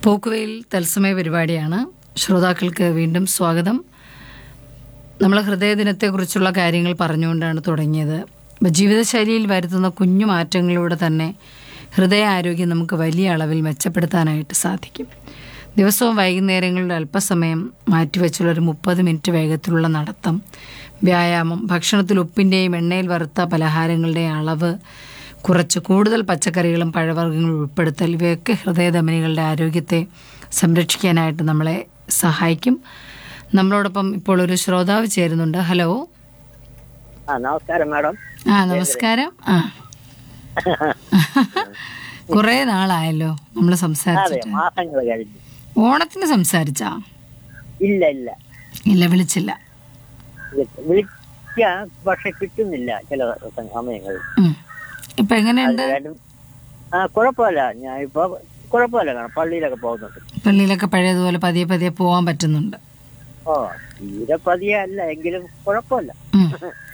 പോക്കുവെയിൽ തത്സമയ പരിപാടിയാണ് ശ്രോതാക്കൾക്ക് വീണ്ടും സ്വാഗതം നമ്മൾ ഹൃദയദിനത്തെക്കുറിച്ചുള്ള കാര്യങ്ങൾ പറഞ്ഞുകൊണ്ടാണ് തുടങ്ങിയത് അപ്പോൾ ജീവിതശൈലിയിൽ വരുത്തുന്ന കുഞ്ഞു മാറ്റങ്ങളിലൂടെ തന്നെ ഹൃദയാരോഗ്യം നമുക്ക് വലിയ അളവിൽ മെച്ചപ്പെടുത്താനായിട്ട് സാധിക്കും ദിവസവും വൈകുന്നേരങ്ങളിൽ അല്പസമയം മാറ്റിവെച്ചുള്ള ഒരു മുപ്പത് മിനിറ്റ് വേഗത്തിലുള്ള നടത്തം വ്യായാമം ഭക്ഷണത്തിൽ ഉപ്പിൻ്റെയും എണ്ണയിൽ വറുത്ത പലഹാരങ്ങളുടെയും അളവ് കുറച്ച് കൂടുതൽ പച്ചക്കറികളും പഴവർഗ്ഗങ്ങളും ഉൾപ്പെടുത്തൽ ഇവയൊക്കെ ഹൃദയധമനികളുടെ ആരോഗ്യത്തെ സംരക്ഷിക്കാനായിട്ട് നമ്മളെ സഹായിക്കും നമ്മളോടൊപ്പം ഇപ്പോൾ ഒരു ശ്രോതാവ് ചേരുന്നുണ്ട് ഹലോ ആ നമസ്കാരം മാഡം ആ നമസ്കാരം ആ കുറേ നാളായല്ലോ നമ്മൾ അതെ സംസാരിച്ചിട്ട് മാസങ്ങൾ കഴിഞ്ഞു ഓണത്തിന് സംസാരിച്ചാ ഇല്ല ഇല്ല ഇല്ല വിളിച്ചില്ല വിളി- വിളിക്കാൻ പക്ഷെ കിട്ടുന്നില്ല ചില ദിവസം സമയങ്ങളിൽ ഉം. ഇപ്പൊ എങ്ങനെയുണ്ട് അത് കാരണം ആ കുഴപ്പമില്ല ഞാൻ ഇപ്പൊ കുഴപ്പമില്ല കാണാം പള്ളിയിലൊക്കെ പോകുന്നുണ്ട് പള്ളിയിലൊക്കെ പഴയതുപോലെ പതിയെ പതിയെ പോകാൻ പറ്റുന്നുണ്ട് ഓ തീരെ പതിയെ അല്ല എങ്കിലും കുഴപ്പമില്ല ഉം.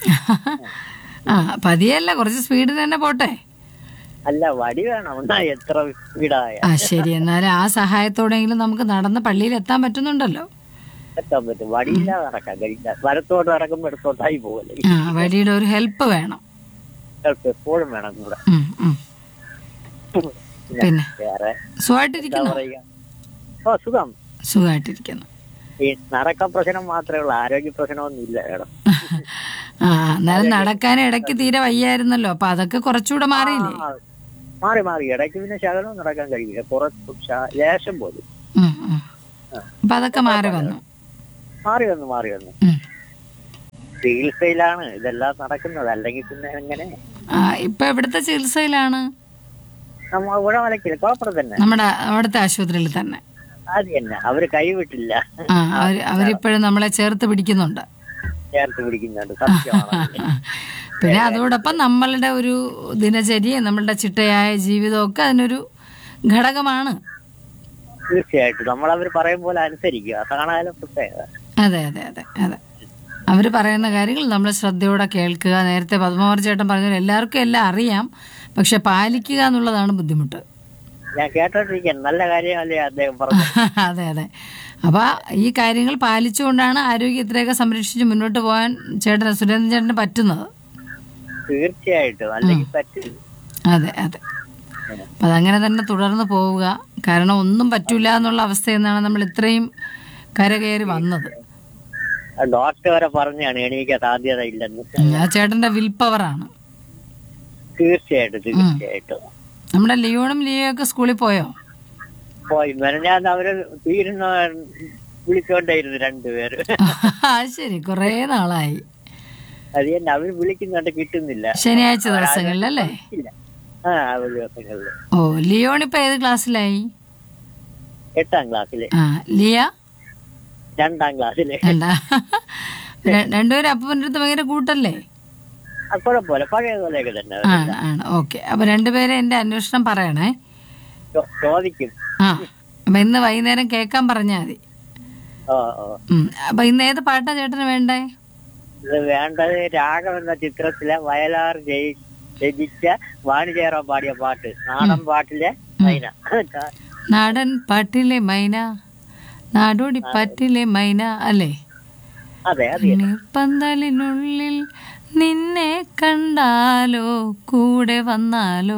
ആ പതിയല്ല കുറച്ച് സ്പീഡിൽ തന്നെ പോട്ടെ അല്ല വടി വേണം എന്നാ എത്ര വീടായ ആ ശരി എന്നാലും ആ സഹായത്തോടെങ്കിലും നമുക്ക് നടന്ന് പള്ളിയിൽ എത്താൻ പറ്റുന്നുണ്ടല്ലോ എത്താൻ പറ്റും വടിയില്ലാതെ നടക്കാൻ കഴിയില്ല വലത്തോട്ട് നടക്കുമ്പോ ഇടത്തോട്ടായി പോകല്ലേ ആ വഴിയുടെ ഒരു ഹെൽപ്പ് വേണം ചിലപ്പോ എപ്പോഴും വേണം കൂടെ ഉം, ഉം. പിന്നെ വേറെ എന്താ സുഖമായിട്ടിരിക്കുന്നു പറയുക ഓ സുഖം സുഖമായിട്ടിരിക്കുന്നു ഈ നടക്ക പ്രശ്നം മാത്രമേ ഉള്ളൂ ആരോഗ്യ പ്രശ്നമൊന്നും ഇല്ല മേഡം ആ എന്നാലും നടക്കാൻ ഇടയ്ക്ക് തീരെ വയ്യായിരുന്നല്ലോ അപ്പൊ അതൊക്കെ കുറച്ചുകൂടെ മാറിയില്ലേ ആ, മാറി മാറി ഇടയ്ക്ക് പിന്നെ ശകലം നടക്കാൻ കഴിയില്ല കുറച്ച് ശ- ലേശം പോലും ഉം, ഉം. അപ്പൊ അതൊക്കെ മാറി വന്നു മാറി വന്നു മാറി വന്നു ഉം. ചികിത്സയിലാണ് ഇതെല്ലാം നടക്കുന്നത് അല്ലെങ്കിൽ പിന്നെ എങ്ങനെ ആ ഇപ്പൊ എവിടുത്തെ ചികിത്സയിലാണ് നമ്മ ഉഴമലക്കില്ല കുഴപ്പം തന്നെ നമ്മുടെ അവിടുത്തെ ആശുപത്രിയിൽ തന്നെ അത് തന്നെ അവര് കൈവിട്ടില്ല ആ അവര് അവരിപ്പോഴും നമ്മളെ ചേർത്ത് പിടിക്കുന്നുണ്ട് ചേർത്ത് പിടിക്കുന്നുണ്ട് സത്യമാണ് പിന്നെ അതോടൊപ്പം നമ്മളുടെ ഒരു ദിനചര്യ നമ്മളുടെ ചിട്ടയായ ജീവിതമൊക്കെ അതിനൊരു ഘടകമാണ് തീർച്ചയായിട്ടും നമ്മൾ അവർ പറയും പോലെ അനുസരിക്കുക അതാണായാലും പ്രത്യേകത അതെ അതെ അതെ അതെ അവർ പറയുന്ന കാര്യങ്ങൾ നമ്മൾ ശ്രദ്ധയോടെ കേൾക്കുക നേരത്തെ പത്മകുമാർ ചേട്ടൻ പറഞ്ഞ എല്ലാവർക്കും എല്ലാം അറിയാം പക്ഷെ പാലിക്കുക എന്നുള്ളതാണ് ബുദ്ധിമുട്ട് ഞാൻ കേട്ടോണ്ടിരിക്കാൻ നല്ല കാര്യമല്ലേ അദ്ദേഹം പറഞ്ഞു അതെ അതെ അപ്പോൾ ഈ കാര്യങ്ങൾ പാലിച്ചുകൊണ്ടാണ് ആരോഗ്യം ഇത്രയൊക്കെ സംരക്ഷിച്ച് മുന്നോട്ട് പോകാൻ ചേട്ടന് സുരേന്ദ്രൻ ചേട്ടന് പറ്റുന്നത് തീർച്ചയായിട്ടും അല്ലെങ്കിൽ പറ്റില്ല അതെ അതെ അപ്പം അതങ്ങനെ തന്നെ തുടർന്ന് പോവുക കാരണം ഒന്നും പറ്റൂല എന്നുള്ള അവസ്ഥയിൽ നിന്നാണ് നമ്മൾ ഇത്രയും കരകയറി വന്നത് ആ ഡോക്ടർ വരെ പറഞ്ഞാണ് എണീക്കാൻ സാധ്യത ഇല്ലെന്ന് ഉം, ആ ചേട്ടന്റെ വിൽ പവറാണ് തീർച്ചയായിട്ടും തീർച്ചയായിട്ടും നമ്മുടെ ലിയോണും ലിയോയും ഒക്കെ സ്കൂളിൽ പോയോ പോയി മെനഞ്ഞാന്ന് അവര് തീരുന്ന വിളിച്ചോണ്ടായിരുന്നു രണ്ടുപേര് അത് ശരി കുറേ നാളായി അത് തന്നെ അവര് വിളിക്കുന്നുണ്ട് കിട്ടുന്നില്ല ശനിയാഴ്ച ദിവസങ്ങളിലല്ലേ ഇല്ല ആ ഒരു ദിവസങ്ങളില് ഓ ലിയോൺ ഇപ്പൊ ഏത് ക്ലാസ്സിലായി എട്ടാം ക്ലാസ്സില് ആ ലിയ രണ്ടാം ക്ലാസ്സില് രണ്ടാ ര- രണ്ടുപേരും അപ്പൻ്റെ അടുത്ത് ഭയങ്കര കൂട്ടല്ലേ ആ, കുഴപ്പമില്ല പഴയതുപോലെയൊക്കെ തന്നെ ആണ് ആണ് ഓക്കെ അപ്പൊ രണ്ടുപേരെ എന്റെ അന്വേഷണം പറയണേ ചോ- ചോദിക്കും ആ അപ്പൊ ഇന്ന് വൈകുന്നേരം കേൾക്കാൻ പറഞ്ഞാൽ മതി ഓ ഓ ഉം. അപ്പൊ ഇന്ന് ഏത് പാട്ടാ ചേട്ടന് വേണ്ടേ ഇത് വേണ്ടത് രാഗം എന്ന ചിത്രത്തിലെ വയലാർ ജയി രചിച്ച വാണിജ്യറാം പാടിയ പാട്ട് നാടൻ പാട്ടിലെ മൈന നാടൻ പാട്ടിലെ മൈന നാടോടി പാട്ടിലെ മൈന അല്ലേ അതെ അതെ പന്തലിനുള്ളിൽ നിന്നെ കണ്ടാലോ കൂടെ വന്നാലോ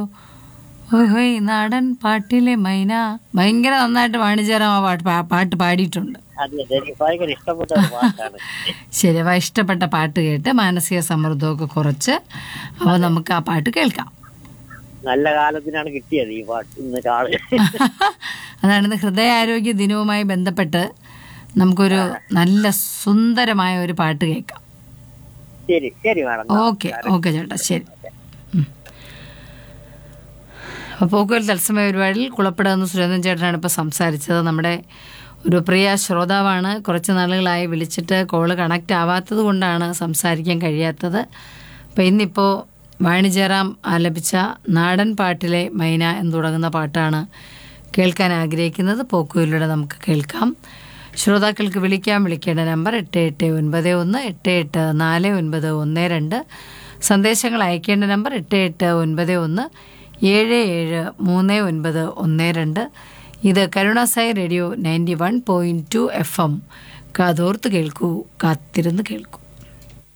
ഓഹോയ് നാടൻ പാട്ടിലെ മൈന ഭയങ്കര നന്നായിട്ട് വാണിജ്യറാം ആ പാട്ട് പാ- പാട്ട് പാടിയിട്ടുണ്ട് അതെ അതെ എനിക്ക് ഭയങ്കര ഇഷ്ടപ്പെട്ട ഒരു പാട്ടാണ് ശരി അപ്പോൾ ഇഷ്ടപ്പെട്ട പാട്ട് കേട്ട് മാനസിക സമ്മർദ്ദമൊക്കെ കുറച്ച് അപ്പോൾ നമുക്ക് ആ പാട്ട് കേൾക്കാം നല്ല കാലത്തിനാണ് കിട്ടിയത് ഈ പാട്ട് ഇന്ന് കാള് അതാണ് ഇന്ന് ഹൃദയാരോഗ്യ ദിനവുമായി ബന്ധപ്പെട്ട് നമുക്കൊരു നല്ല സുന്ദരമായ ഒരു പാട്ട് കേൾക്കാം ശരി ശരി മാഡം ഓക്കെ ഓക്കെ ചേട്ടാ ശരി ഉം. അപ്പോൾ പോക്കുവൽ തത്സമയ പരിപാടിയിൽ കുളപ്പെടുന്ന സുരേന്ദ്രൻ ചേട്ടനാണ് ഇപ്പോൾ സംസാരിച്ചത് നമ്മുടെ ഒരു പ്രിയ ശ്രോതാവാണ് കുറച്ച് നാളുകളായി വിളിച്ചിട്ട് കോള് കണക്റ്റ് ആവാത്തത് കൊണ്ടാണ് സംസാരിക്കാൻ കഴിയാത്തത് അപ്പോൾ ഇന്നിപ്പോൾ വാണിജ്യറാം ആലപിച്ച നാടൻ പാട്ടിലെ മൈന എന്ന് തുടങ്ങുന്ന പാട്ടാണ് കേൾക്കാൻ ആഗ്രഹിക്കുന്നത് പോക്കുവലിലൂടെ നമുക്ക് കേൾക്കാം ശ്രോതാക്കൾക്ക് വിളിക്കാൻ വിളിക്കേണ്ട നമ്പർ എട്ട് എട്ട് ഒൻപത് ഒന്ന് എട്ട് എട്ട് നാല് ഒൻപത് ഒന്ന് രണ്ട് സന്ദേശങ്ങൾ അയക്കേണ്ട നമ്പർ എട്ട് എട്ട് ഒൻപത് ഒന്ന് ഏഴ് ഏഴ് മൂന്ന് ഒൻപത് ഒന്ന് രണ്ട് ഇത് Karunasai radio ninety one point two F M കാതോർത്ത് കേൾക്കൂ കാത്തിരുന്ന് കേൾക്കൂ